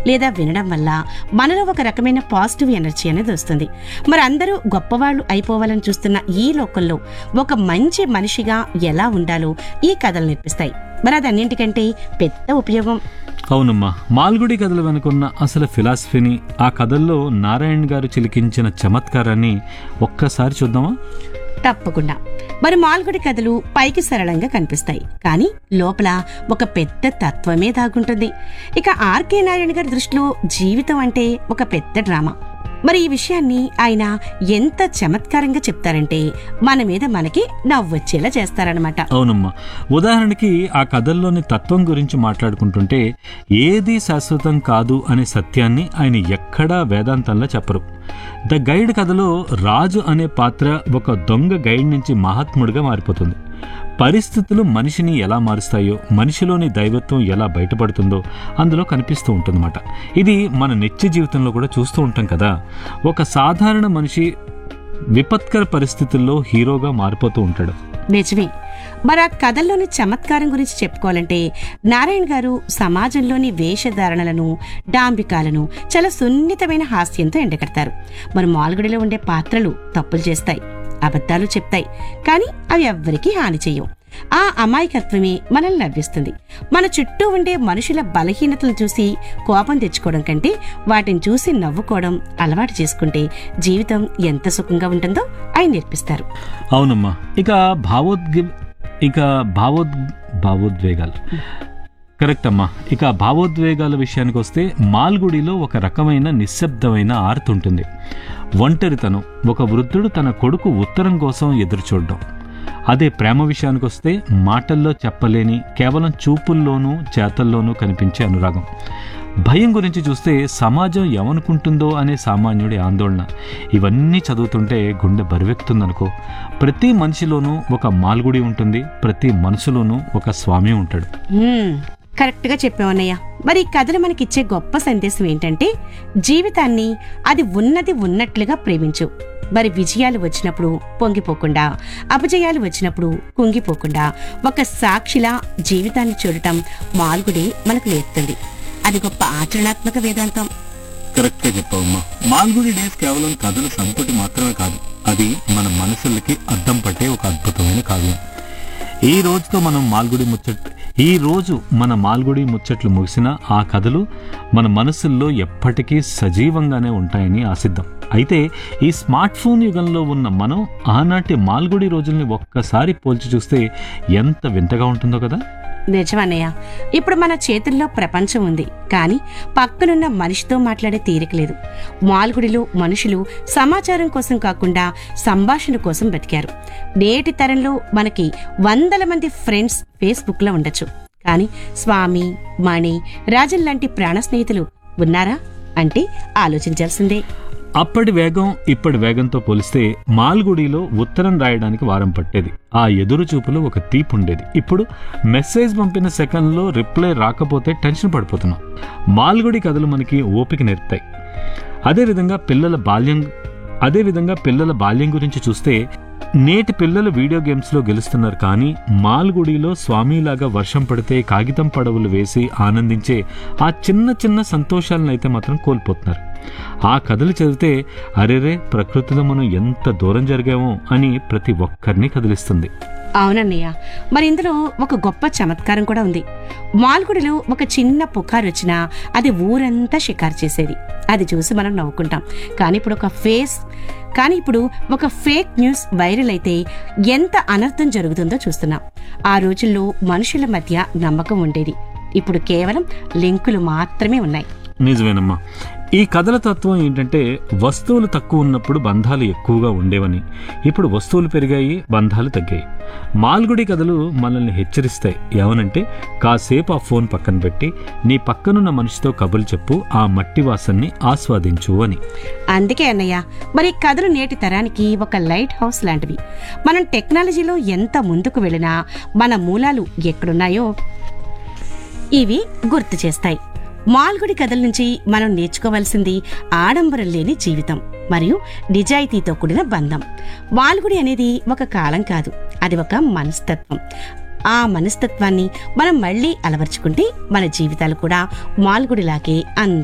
లేదా వినడం వల్ల మనలో ఒక రకమైన పాజిటివ్ ఎనర్జీ అనేది వస్తుంది మరి అందరూ గొప్పవాళ్ళు అయిపోవాలని చూస్తున్న ఈ లోకంలో ఒక మంచి మనిషిగా ఎలా ఉండాలో ఈ కథలు నేర్పిస్తాయి మరి అది అన్నింటికంటే పెద్ద ఉపయోగం అవునమ్మా మాల్గుడి కథలు వెనుకున్న అసలు ఫిలాసఫీని ఆ కథల్లో నారాయణ్ గారు చిలికించిన చమత్కారాన్ని ఒక్కసారి చూద్దామా తప్పకుండా మరి మాల్గుడి కథలు పైకి సరళంగా కనిపిస్తాయి కానీ లోపల ఒక పెద్ద తత్వమే దాగుంటుంది ఇక ఆర్కే నారాయణ గారి దృష్టిలో జీవితం అంటే ఒక పెద్ద డ్రామా మరి ఈ విషయాన్ని ఆయన ఎంత చమత్కారంగా చెప్తారంటే మన మీద మనకి నవ్వొచ్చేలా చేస్తారనమాట అవునమ్మా ఉదాహరణకి ఆ కథల్లోని తత్వం గురించి మాట్లాడుకుంటుంటే ఏది శాశ్వతం కాదు అనే సత్యాన్ని ఆయన ఎక్కడా వేదాంతంలో చెప్పరు ద గైడ్ కథలో రాజు అనే పాత్ర ఒక దొంగ గైడ్ నుంచి మహాత్ముడిగా మారిపోతుంది పరిస్థితులు మనిషిని ఎలా మారుస్తాయో మనిషిలోని దైవత్వం ఎలా బయటపడుతుందో అందులో కనిపిస్తూ ఉంటుందన్నమాట ఇది మన నిత్య జీవితంలో కూడా చూస్తూ ఉంటాం కదా ఒక సాధారణ మనిషి విపత్కర పరిస్థితుల్లో హీరోగా మారిపోతూ ఉంటాడు నిజమే మరి ఆ కథల్లోని చమత్కారం గురించి చెప్పుకోవాలంటే నారాయణ గారు సమాజంలోని వేషధారణలను డాంబికాలను చాలా సున్నితమైన హాస్యంతో ఎండకడతారు మరి మాల్గుడిలో ఉండే పాత్రలు తప్పులు చేస్తాయి అబద్ధాలు చెప్తాయి కానీ అవి ఎవ్వరికీ హాని చేయవు ఆ అమాయకత్వమే మనల్ని నవ్విస్తుంది మన చుట్టూ ఉండే మనుషుల బలహీనతలను చూసి కోపం తెచ్చుకోవడం కంటే వాటిని చూసి నవ్వుకోవడం అలవాటు చేసుకుంటే జీవితం ఎంత సుఖంగా ఉంటుందో ఆయన నేర్పిస్తారు అవునమ్మా ఇక భావోద్గి ఇక భావోద్ భావోద్వేగాలు కరెక్ట్ అమ్మా ఇక భావోద్వేగాల విషయానికి వస్తే మాల్గుడిలో ఒక రకమైన నిశ్శబ్దమైన ఆర్తి ఉంటుంది ఒంటరితనం ఒక వృద్ధుడు తన కొడుకు ఉత్తరం కోసం ఎదురుచూడడం అదే ప్రేమ విషయానికి వస్తే మాటల్లో చెప్పలేని కేవలం చూపుల్లోనూ చేతల్లోనూ కనిపించే అనురాగం భయం గురించి చూస్తే సమాజం ఏమనుకుంటుందో అనే సామాన్యుడి ఆందోళన ఇవన్నీ చదువుతుంటే గుండె బరువెక్కుతుందనుకో ప్రతి మనిషిలోనూ ఒక మాల్గుడి ఉంటుంది ప్రతి మనసులోనూ ఒక స్వామి ఉంటాడు మ్మ్. కరెక్ట్ గా చెప్పావన్నయ్య మరి ఈ కథలు మనకిచ్చే గొప్ప సందేశం ఏంటంటే జీవితాన్ని అది ఉన్నది ఉన్నట్లుగా ప్రేమించు మరి విజయాలు వచ్చినప్పుడు పొంగిపోకుండా అపజయాలు వచ్చినప్పుడు కుంగిపోకుండా ఒక సాక్షిలా జీవితాన్ని చూడటం మాల్గుడి మనకు నేర్పుతుంది అది గొప్ప ఆచరణాత్మక వేదాంతం కరెక్ట్గా చెప్పావమ్మా మాల్గుడి డేస్ కేవలం కథల సంపుటి మాత్రమే కాదు అది మన మనసులకి అద్దం పట్టే ఒక అద్భుతమైన కావ్యం ఈ రోజుతో మనం మాల్గుడి ముచ్చట్ ఈ రోజు మన మాల్గుడి ముచ్చట్లు ముగిసిన ఆ కథలు మన మనసుల్లో ఎప్పటికీ సజీవంగానే ఉంటాయని ఆశిద్దాం అయితే ఈ స్మార్ట్ ఫోన్ యుగంలో ఉన్న మనం ఆనాటి మాల్గుడి రోజుల్ని ఒక్కసారి పోల్చి చూస్తే ఎంత వింతగా ఉంటుందో కదా నిజమన్నయ్య ఇప్పుడు మన చేతుల్లో ప్రపంచం ఉంది కానీ పక్కనున్న మనిషితో మాట్లాడే తీరిక లేదు మాల్గుడిలో మనుషులు సమాచారం కోసం కాకుండా సంభాషణ కోసం బతికారు నేటి తరంలో మనకి వందల మంది ఫ్రెండ్స్ ఫేస్బుక్లో ఉండొచ్చు కానీ స్వామి మణి రాజన్ లాంటి ప్రాణ స్నేహితులు ఉన్నారా అంటే ఆలోచించాల్సిందే అప్పటి వేగం ఇప్పటి వేగంతో పోలిస్తే మాల్గుడిలో ఉత్తరం రాయడానికి వారం పట్టేది ఆ ఎదురు చూపులో ఒక తీపి ఉండేది ఇప్పుడు మెసేజ్ పంపిన సెకండ్లో రిప్లై రాకపోతే టెన్షన్ పడిపోతున్నాం మాల్గుడి కథలు మనకి ఓపిక నేర్పుతాయి అదేవిధంగా పిల్లల బాల్యం అదేవిధంగా పిల్లల బాల్యం గురించి చూస్తే నేటి పిల్లలు వీడియో గేమ్స్లో గెలుస్తున్నారు కానీ మాల్గుడిలో స్వామిలాగా వర్షం పడితే కాగితం పడవలు వేసి ఆనందించే ఆ చిన్న చిన్న సంతోషాలను అయితే మాత్రం కోల్పోతున్నారు ఆ కథలు చదివితే అరెరే ప్రకృతిలో మనం ఎంత దూరం జరిగామో అని ప్రతి ఒక్కరిని కదిలిస్తుంది అవునన్నయ్య మరి ఇందులో ఒక గొప్ప చమత్కారం కూడా ఉంది మాల్గుడిలో ఒక చిన్న పుకారు వచ్చినా అది ఊరంతా షికారు చేసేది అది చూసి మనం నవ్వుకుంటాం కానీ ఇప్పుడు ఒక ఫేస్ కానీ ఇప్పుడు ఒక ఫేక్ న్యూస్ వైరల్ అయితే ఎంత అనర్థం జరుగుతుందో చూస్తున్నాం ఆ రోజుల్లో మనుషుల మధ్య నమ్మకం ఉండేది ఇప్పుడు కేవలం లింకులు మాత్రమే ఉన్నాయి నిజమేనమ్మా ఈ కథల తత్వం ఏంటంటే వస్తువులు తక్కువ ఉన్నప్పుడు బంధాలు ఎక్కువగా ఉండేవని ఇప్పుడు వస్తువులు పెరిగాయి బంధాలు తగ్గాయి మాల్గుడి కథలు మనల్ని హెచ్చరిస్తాయి ఏమనంటే కాసేపు ఆ ఫోన్ పక్కన పెట్టి నీ పక్కనున్న మనిషితో కబుర్లు చెప్పు ఆ మట్టి వాసన్ని ఆస్వాదించు అని అందుకే అన్నయ్య మరి ఈ కథలు నేటి తరానికి ఒక లైట్ హౌస్ లాంటివి మనం టెక్నాలజీలో ఎంత ముందుకు వెళ్ళినా మన మూలాలు ఎక్కడున్నాయో ఇవి గుర్తు చేస్తాయి మాల్గుడి కథల నుంచి మనం నేర్చుకోవాల్సింది ఆడంబరం లేని జీవితం మరియు నిజాయితీతో కూడిన బంధం మాల్గుడి అనేది ఒక కాలం కాదు అది ఒక మనస్తత్వం ఆ మనస్తత్వాన్ని మనం మళ్ళీ అలవర్చుకుంటే మన జీవితాలు కూడా మాల్గుడిలాగే అందంగా